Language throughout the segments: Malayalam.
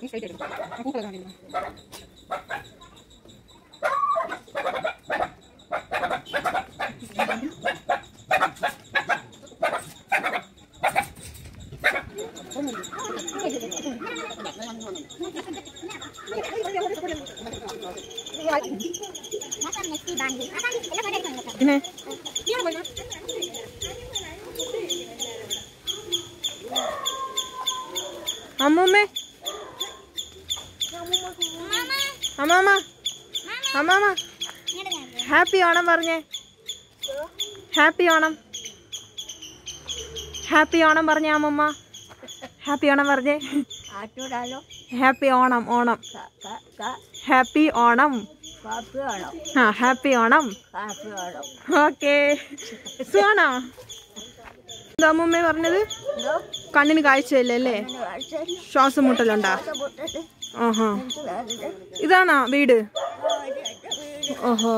പിന്നെ അമ്മൂമ്മേ അമ്മാമ്മ അമ്മാമ്മ ഹാപ്പി ഓണം പറഞ്ഞേ ഹാപ്പി ഓണം ഹാപ്പി ഓണം പറഞ്ഞേ അമ്മമ്മ ഹാപ്പി ഓണം പറഞ്ഞേ ആറ്റൂടാലോ ഹാപ്പി ഓണം ഓണം ഹാപ്പി ഓണം കാപ്പി വേണം ആ ഹാപ്പി ഓണം കാപ്പി വേണം ഓക്കെ സുഖാണോ എന്താ അമ്മൂമ്മ പറഞ്ഞത് എന്തോ കണ്ണിന് കാഴ്ചയില്ല അല്ലേ അങ്ങനെ കാഴ്ചയില്ല ശ്വാസം മുട്ടലുണ്ടാ പൊട്ടത് ഓഹോ എനിക്ക് വേറെ ഇതാണോ വീട് ഓഹോ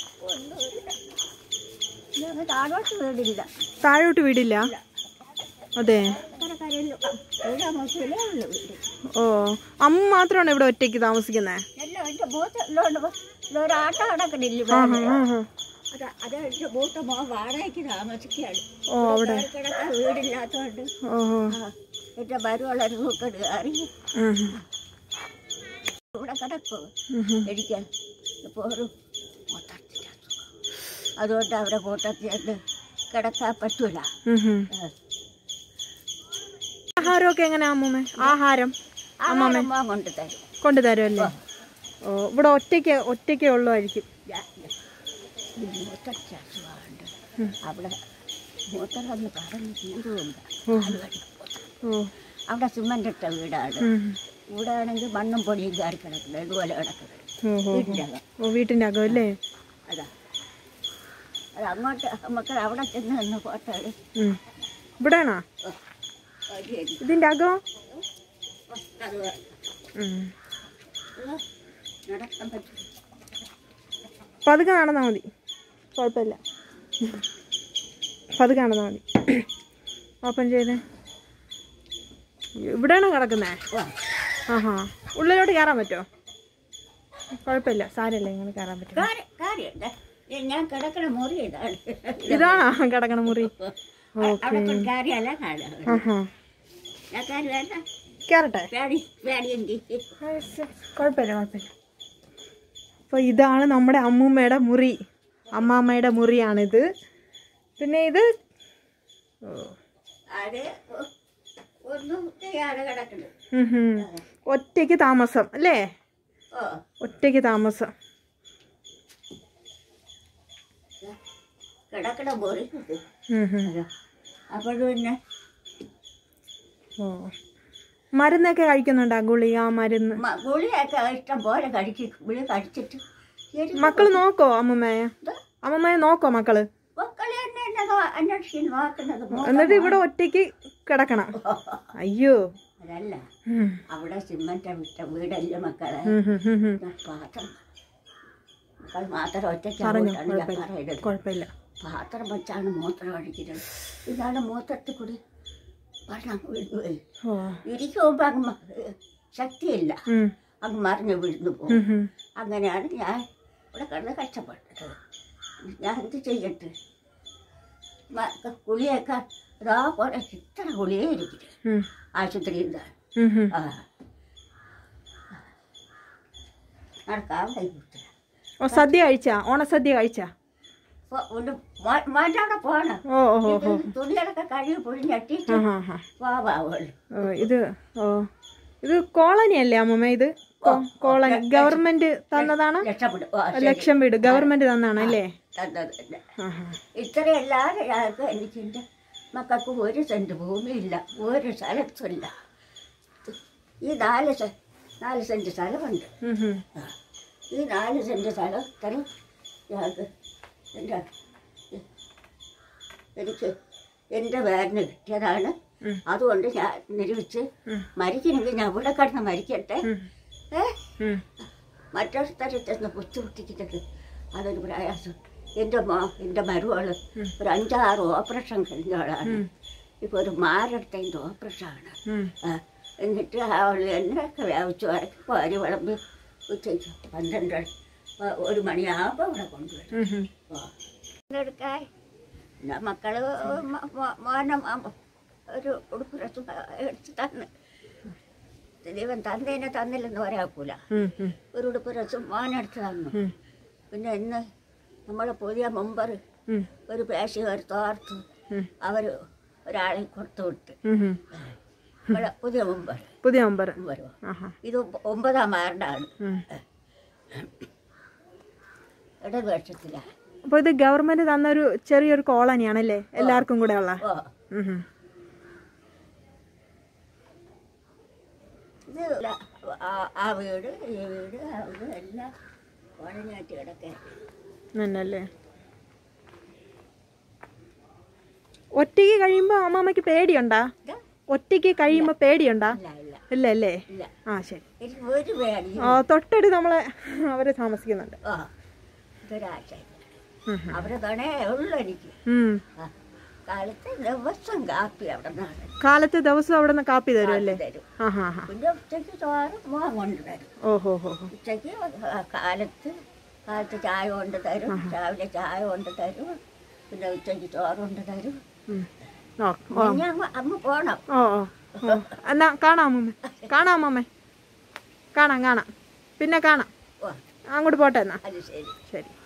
ഞങ്ങൾ താഴോട്ട് വീടില്ല താഴോട്ട് വീടില്ല അതെ കരക്കരയില്ല ഇവിടെ മൊത്തമല്ലേ ഉള്ളു വീട് ഓ അമ്മ മാത്രമാണോ ഇവിടെ ഒറ്റയ്ക്ക് താമസിക്കുന്നത് എല്ലാം എൻ്റെ ബൂത്ത് എല്ലാം ഉണ്ട് ഒരാട്ടം അടക്കണില്ല അത് അത് എൻ്റെ ബൂത്ത് മോ വാടകയ്ക്ക് താമസിക്കുകയാണ് ഓ അവിടെ കിടക്കാൻ വീടില്ലാത്തതുകൊണ്ട് ഓഹോ ആ, എൻ്റെ മരുവളൊരു പൂക്കട് കയറി ഉം. ഇവിടെ കിടക്കും ഉം ഉം. ഇരിക്കാൻ ഇപ്പോൾ ഒരു കൂട്ടത്തില്ല അതുകൊണ്ട് അവരെ കൂട്ടത്തിൽ ചെന്ന് കിടക്കാൻ പറ്റൂല ഉം ഉം. ആ. ആഹാരമൊക്കെ എങ്ങനെയാ അമ്മൂമ്മ ആഹാരം ആഹാരം അമ്മ കൊണ്ട് തരും കൊണ്ടുതരും അല്ലേ ഓ ഇവിടെ ഒറ്റയ്ക്ക് ഒറ്റയ്ക്കേ ഉള്ളുമായിരിക്കും ഞാൻ- ഈ മൂത്തച്ഛസുണ്ട് അവിടെ മൂത്തറന്ന് പറഞ്ഞ് തീരുമില്ല ഓ അവിടെ സിമൻ്റ് ഇട്ട വീടാണ് ഉം. ഇവിടെ ആണെങ്കിൽ മണ്ണും പൊടിയും കയറി കിടക്കുന്നത് ഇതുപോലെ കിടക്കുന്നത് ഓഹോ വീട്ടിൻ്റെ അകം ഓ വീട്ടിൻ്റെ അകം അല്ലേ അതാ അത് അങ്ങോട്ട് നമുക്ക് അവിടെ ചെന്ന് നിന്ന് ഫോട്ടോ ഉം. ഇവിടെയാണോ ഇതിൻ്റെ അകം ഉം. നടക്കാൻ പറ്റും പതുക്കെ നടന്നാൽ മതി കുഴപ്പമില്ല പതുക്കെ നടന്നാൽ മതി ഓപ്പൺ ചെയ്തേ ഇവിടെയാണോ കിടക്കുന്നേ ആഹാ ഉള്ളിലോട്ട് കയറാൻ പറ്റുമോ കുഴപ്പമില്ല സാരമില്ല ഇങ്ങനെ കയറാൻ പറ്റും കാര്യം കാര്യമുണ്ട് ഞാൻ കിടക്കണ മുറി ഇതാണ് ഇതാണോ കിടക്കണ മുറി അവിടെ കാര്യമല്ല കാണാം ആഹാ ഞാൻ കാര്യമല്ല കയറട്ടെ പേടി പേടിയുണ്ട് കുഴപ്പമില്ല കുഴപ്പമില്ല അപ്പോൾ ഇതാണ് നമ്മുടെ അമ്മൂമ്മയുടെ മുറി അമ്മാമ്മയുടെ മുറിയാണിത് പിന്നെ ഇത് ഓ അത് ഒ- ഒന്നും ചെയ്യാതെ കിടക്കുന്നു ഉം ഹും. ഒറ്റയ്ക്ക് താമസം അല്ലേ ഓ ഒറ്റയ്ക്ക് താമസം കിടക്കണ മുറി ഇത്. ഉം ഹും. അതാ. അപ്പോൾ പിന്നെ ഓ മരുന്നൊക്കെ കഴിക്കുന്നുണ്ടോ ഗുളിക മരുന്ന് മ- ഗുളിയൊക്കെ ഇഷ്ടം പോലെ കഴിക്കും ഗുളി കഴിച്ചിട്ട് ശരി മക്കള് നോക്കോ അമ്മമ്മയെ ഇത് അമ്മമ്മയെ നോക്കോ മക്കള് മക്കളെ തന്നെ എന്നെ നോ- അന്വേഷിച്ച് നോക്കുന്നത് മോ- എന്നിട്ട് ഇവിടെ ഒറ്റയ്ക്ക് കിടക്കണം അയ്യോ അതല്ല ഉം. അവിടെ സിമന്റ് വിട്ട വീടല്ലേ മക്കളെ ഉം ഹും ഹും ഹും. ഞാൻ പാത്രം മക്കൾ മാത്രം ഒറ്റയ്ക്ക് പറഞ്ഞോ ആവുകൊണ്ടാണ് ഞാൻ കുഴപ്പമില്ല പറയുന്നത് കുഴപ്പമില്ല പാത്രം വെച്ചാണ് മൂത്രം അടിക്കുന്നത് ഇതാണ് മൂത്രത്തിൽ കൂടി വെള്ളം വീഴുന്നത് ഓ ഇരിക്കുമ്പോൾ അങ്ങ് മ- ശക്തിയില്ല ഉം. അങ്ങ് മറിഞ്ഞ് വീഴുന്നു പോകും ഉം ഹും. അങ്ങനെയാണ് ഞാൻ ഇവിടെ കിടന്ന് കഷ്ടപ്പെട്ടത് ഞാൻ എന്ത് ചെയ്യട്ടെ മ- ഗുളിയൊക്കെ അതാ പോലെ ഇത്ര ഗുളിയേ ഇരിക്കുന്നു ഉം. ആശുപത്രിയിൽ നിന്ന് ഉം ഹും. ആ നടക്കാൻ കഴിയില്ല ഓ സദ്യ കഴിച്ചാ ഓണസദ്യ കഴിച്ചാ ഒന്ന് മാറ്റാടെ പോണം ഓ ഓ ഓ ഓ തുണികളൊക്കെ കഴുകി പൊഴിഞ്ഞട്ടിട്ട് ആ ഹാ ഹാ പോവാവുള്ളൂ ഓ ഇത് ഓ ഇത് കോളനി അല്ലേ അമ്മമ്മ ഇത് കോ- കോളനി ഗവൺമെന്റ് തന്നതാണ് രക്ഷപ്പെടും ഓ, ശരി. ലക്ഷം വീട് ഗവൺമെന്റ് തന്നാണ് അല്ലേ തന്നത് തന്നെ. ആ ഹാ ഇത്ര എല്ലാവരും ഞങ്ങൾക്ക് എനിക്ക് എൻ്റെ മക്കൾക്ക് ഒരു സെൻറ്റ് ഭൂമിയില്ല ഒരു സ്ഥലത്തുമില്ല ഈ നാല് സെ നാല് സെൻറ്റ് സ്ഥലമുണ്ട് ഉം ഹും. ആ. ഈ നാല് സെൻറ്റ് സ്ഥലത്തിൽ ഞങ്ങൾക്ക് എൻ്റെ എനിക്ക് എൻ്റെ പേരിന് കിട്ടിയതാണ് ഉം. അതുകൊണ്ട് ഞാൻ നിരൂപിച്ച് ഉം. മരിക്കണമെങ്കിൽ ഞാൻ ഇവിടെ കിടന്ന് മരിക്കട്ടെ ഉം. ഏ ഉം. മറ്റൊരുത്തരെ ചെന്ന് ബുദ്ധിമുട്ടിക്കുന്നത് അതൊരു പ്രയാസം എൻ്റെ മോ എൻ്റെ മരുവള് ഒരു അഞ്ചാറ് ഓപ്പറേഷൻ കഴിഞ്ഞ ആളാണ് ഇപ്പോൾ ഒരു മാരടുത്തതിൻ്റെ ഓപ്പറേഷനാണ് ഉം. ആ, എന്നിട്ട് അവൾ തന്നെ വ്യാപിച്ചു വരക്ക് പാരി വിളമ്പി ഉച്ചയ്ക്ക് പന്ത്രണ്ട് മണി, പ- ഒരു മണിയാകുമ്പോൾ ഇവിടെ കൊണ്ടുവരും ഉം, ഉം. എടുക്കാൻ പിന്നെ മക്കള് മ- മോ- മോനെ മ- ഒരു ഉടുപ്പ് ഡ്രസ്സ് എടുത്ത് തന്ന് ദൈവം തന്നതിനെ തന്നില്ലെന്ന് പറയാക്കൂല ഉം, ഉം, ഒരു ഉടുപ്പ് ഡ്രസ്സും മോനെടുത്ത് തന്നു ഉം, പിന്നെ ഇന്ന് നമ്മളെ പുതിയ മെമ്പർ ഉം, ഒരു പേശി ഒരു തോർത്ത് ഉം. അവർ ഒരാളെ കൊടുത്തു വിട്ട് ഉം, ഉം. നമ്മളെ പുതിയ മെമ്പർ പുതിയ നമ്പർ മെമ്പർ ആഹാ ഇത് ഒമ്പതാം വാർഡാണ് ഉം. ഇടതുപക്ഷത്തിലാണ് അപ്പോൾ ഇത് ഗവൺമെന്റ് തന്നൊരു ചെറിയൊരു കോളനിയാണല്ലേ എല്ലാവർക്കും കൂടെ ഉള്ള ഓ ഉം, ഉം. ഇത് ല- ആ- ആ വീട് ഈ വീട് ആ വീട് എല്ലാം ഉണങ്ങാറ്റി കിടക്കാൻ തന്നെയല്ലേ ഒറ്റയ്ക്ക് കഴിയുമ്പോൾ അമ്മാമ്മയ്ക്ക് പേടിയുണ്ടാ ഇതാ ഒറ്റയ്ക്ക് കഴിയുമ്പോൾ പേടിയുണ്ടാ ഇല്ല ഇല്ല ഇല്ല അല്ലേ ഇല്ല ആ ശരി എനിക്ക് ഒരു പേടി ആ തൊട്ടടുത്ത് നമ്മളെ അവര് താമസിക്കുന്നുണ്ട് ഓ ഇതൊരാഴ്ച ഉം, അവിടെ തന്നെ ഉള്ളു എനിക്ക് ഉം. ആ കാലത്ത് ദിവസം കാപ്പി അവിടെ നിന്നാണ് കാലത്ത് ദിവസം അവിടെ നിന്ന് കാപ്പി തരും അല്ലേ തരും ആ ഹാ ഹാ പിന്നെ ഉച്ചയ്ക്ക് ചോറ് മോൻ കൊണ്ടുവരും ഓഹോ ഹോ ഹോ ഉച്ചയ്ക്ക് കാലത്ത് കാലത്ത് ചായ കൊണ്ട് തരും രാവിലെ ചായ കൊണ്ട് തരും പിന്നെ ഉച്ചയ്ക്ക് ചോറ് കൊണ്ട് തരും ഉം. ഓ ഓ പിന്നെ അമ്മ അമ്മ പോണം ഓ ഓ ഓ. എന്നാ കാണാം അമ്മമ്മ കാണാം അമ്മമ്മേ കാണാം കാണാം പിന്നെ കാണാം ഓ അങ്ങോട്ട് പോട്ടെ എന്നാ അത് ശരി ശരി